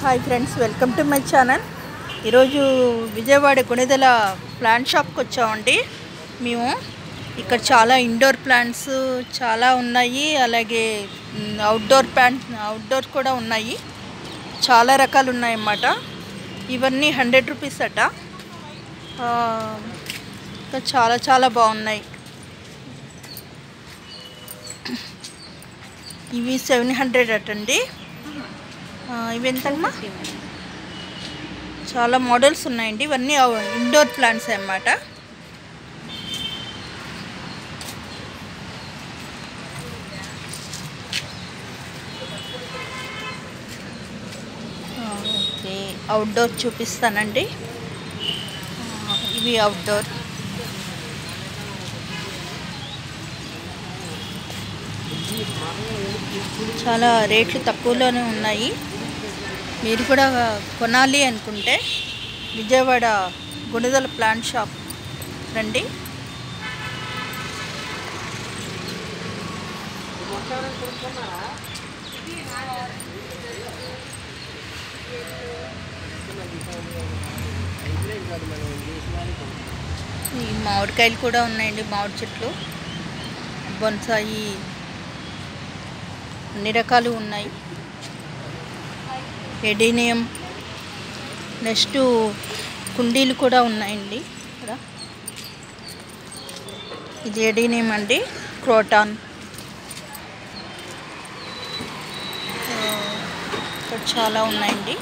hi friends welcome to my channel ఈరోజు Vijayawada గుణిదల plant షాప్కి వచ్చామండి మేము ఇక్కడ చాలా ఇండోర్ ప్లాంట్స్ చాలా ఉన్నాయి అలాగే మ్, అవుట్డోర్ ప్లాంట్ అవుట్డోర్ కూడా ఉన్నాయి చాలా రకాలు ఉన్నాయన్నమాట ఇవన్నీ హండ్రెడ్ రూపీస్ అట ఆ, ఇంకా చాలా చాలా బాగున్నాయి ఇవి సెవెన్ హండ్రెడ్ అటండి ఆ, ఇవి ఎంతమ్మా చాలా మోడల్స్ ఉన్నాయండి ఇవన్నీ అవ- ఇండోర్ ప్లాంట్స్ అన్నమాట ఆ, ఓకే అవుట్డోర్ చూపిస్తానండి ఆ, ఇవి అవుట్డోర్ చాలా రేట్లు తక్కువలోనే ఉన్నాయి మీరు కూడా కొనాలి అనుకుంటే విజయవాడ గుణదల ప్లాంట్ షాప్ రండి ఈ మామిడికాయలు కూడా ఉన్నాయండి మామిడి చెట్లు బొన్సాయి అన్ని రకాలు ఉన్నాయి ఎడీనియం నెక్స్ట్ కుండీలు కూడా ఉన్నాయండి ఇక్కడ ఇది ఎడీనియం అండి క్రోటాన్ ఆ, ఇక్కడ చాలా ఉన్నాయండి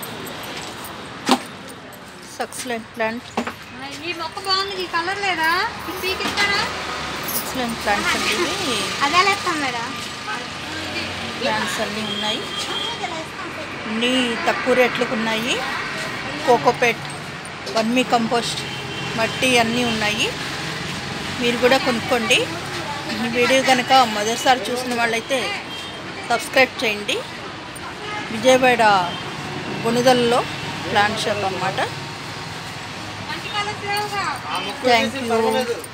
సక్సలెంట్ ప్లాంట్ ఈ మొక్క బాగుంది ఈ కలర్ లేదా ఇది పీకిస్తారా ఎక్సలెంట్ ప్లాంట్స్ అండి ఇవి అదే లేస్తాం మేడం ప్లాంట్స్ అన్నీ ఉన్నాయి అన్నీ తక్కువ రేట్లకు ఉన్నాయి కోకోపేట్ వర్మీ కంపోస్ట్ మట్టి అన్నీ ఉన్నాయి మీరు కూడా కొనుక్కోండి ఈ వీడియో కనుక మొదటిసారి చూసిన వాళ్ళైతే సబ్స్క్రైబ్ చేయండి విజయవాడ గుణదలలో ప్లాంట్ షాప్ అన్నమాట మంచి కలర్స్ లేవుగా థ్యాంక్ యూ